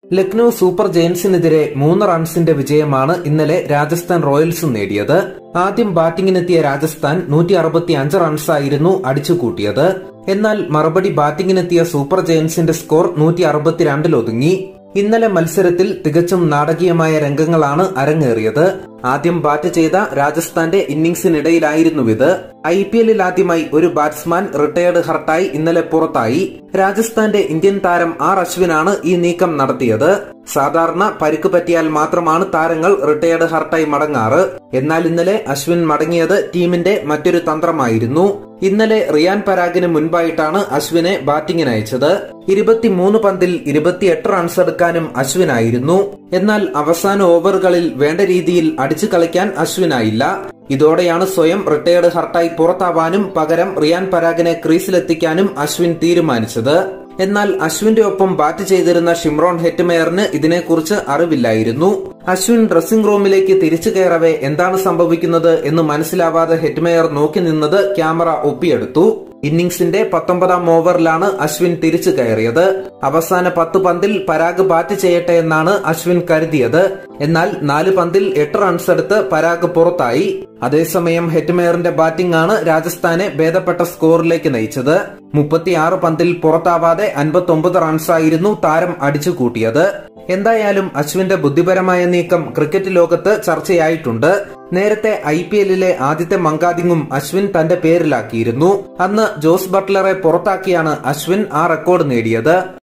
Lucknow super ജയൻസിനെതിരെ മൂന്ന് റൺസിന്റെ വിജയമാണ് ഇന്നലെ രാജസ്ഥാൻ റോയൽസ് നേടിയത് ആദ്യം ബാറ്റിംഗിനെത്തിയ രാജസ്ഥാൻ നൂറ്റി അറുപത്തി അഞ്ച് റൺസായിരുന്നു അടിച്ചുകൂട്ടിയത് എന്നാൽ മറുപടി ബാറ്റിംഗിനെത്തിയ സൂപ്പർ ജയൻസിന്റെ സ്കോർ നൂറ്റി അറുപത്തിരണ്ടിലൊതുങ്ങി ഇന്നലെ മത്സരത്തിൽ തികച്ചും നാടകീയമായ രംഗങ്ങളാണ് അരങ്ങേറിയത് ആദ്യം ബാറ്റ് ചെയ്ത രാജസ്ഥാന്റെ ഇന്നിംഗ്സിനിടയിലായിരുന്നു ഇത് ഐ പി എല്ലിൽ ആദ്യമായി ഒരു ബാറ്റ്സ്മാൻ റിട്ടയർഡ് ഹർട്ടായി ഇന്നലെ പുറത്തായി രാജസ്ഥാന്റെ ഇന്ത്യൻ താരം ആർ അശ്വിനാണ് ഈ നീക്കം നടത്തിയത് സാധാരണ പരിക്ക് പറ്റിയാൽ മാത്രമാണ് താരങ്ങൾ റിട്ടയർഡ് ഹർട്ടായി മടങ്ങാറ് എന്നാൽ ഇന്നലെ അശ്വിൻ മടങ്ങിയത് ടീമിന്റെ മറ്റൊരു തന്ത്രമായിരുന്നു ഇന്നലെ റിയാൻ പരാഗിന് മുൻപായിട്ടാണ് അശ്വിനെ ബാറ്റിംഗിന് അയച്ചത് ഇരുപത്തിമൂന്ന് പന്തിൽ ഇരുപത്തിയെട്ട് റൺസ് എടുക്കാനും അശ്വിനായിരുന്നു എന്നാൽ അവസാന ഓവറുകളിൽ വേണ്ട രീതിയിൽ അടിച്ചു കളിക്കാൻ അശ്വിനായില്ല ഇതോടെയാണ് സ്വയം റിട്ടയർഡ് ഹർട്ടായി പുറത്താവാനും പകരം റിയാൻ പരാഗിനെ ക്രീസിലെത്തിക്കാനും അശ്വിൻ തീരുമാനിച്ചത് എന്നാൽ അശ്വിന്റെ ഒപ്പം ബാറ്റ് ചെയ്തിരുന്ന ഷിംറോൺ ഹെറ്റ്മെയറിന് ഇതിനെക്കുറിച്ച് അറിവില്ലായിരുന്നു അശ്വിൻ ഡ്രസ്സിംഗ് റൂമിലേക്ക് തിരിച്ചു കയറവേ എന്താണ് സംഭവിക്കുന്നത് എന്ന് മനസ്സിലാവാതെ ഹെറ്റ്മെയർ നോക്കി നിന്നത് ക്യാമറ ഒപ്പിയെടുത്തു ഇന്നിംഗ്സിന്റെ പത്തൊമ്പതാം ഓവറിലാണ് അശ്വിൻ തിരിച്ചു കയറിയത് അവസാന പത്ത് പന്തിൽ പരാഗ് ബാറ്റ് ചെയ്യട്ടെ എന്നാണ് അശ്വിൻ കരുതിയത് എന്നാൽ നാല് പന്തിൽ എട്ട് റൺസ് എടുത്ത് പരാഗ് പുറത്തായി അതേസമയം ഹെറ്റ്മെയറിന്റെ ബാറ്റിംഗ് ആണ് രാജസ്ഥാനെ ഭേദപ്പെട്ട സ്കോറിലേക്ക് നയിച്ചത് മുപ്പത്തിയാറ് പന്തിൽ പുറത്താവാതെ അൻപത്തി റൺസായിരുന്നു താരം അടിച്ചുകൂട്ടിയത് എന്തായാലും അശ്വിന്റെ ബുദ്ധിപരമായ നീക്കം ക്രിക്കറ്റ് ലോകത്ത് ചർച്ചയായിട്ടുണ്ട് നേരത്തെ ഐ പി എല്ലിലെ ആദ്യത്തെ മങ്കാദിങ്ങും അശ്വിൻ തന്റെ പേരിലാക്കിയിരുന്നു അന്ന് ജോസ് ബട്ട്ലറെ പുറത്താക്കിയാണ് അശ്വിൻ ആ റെക്കോർഡ് നേടിയത്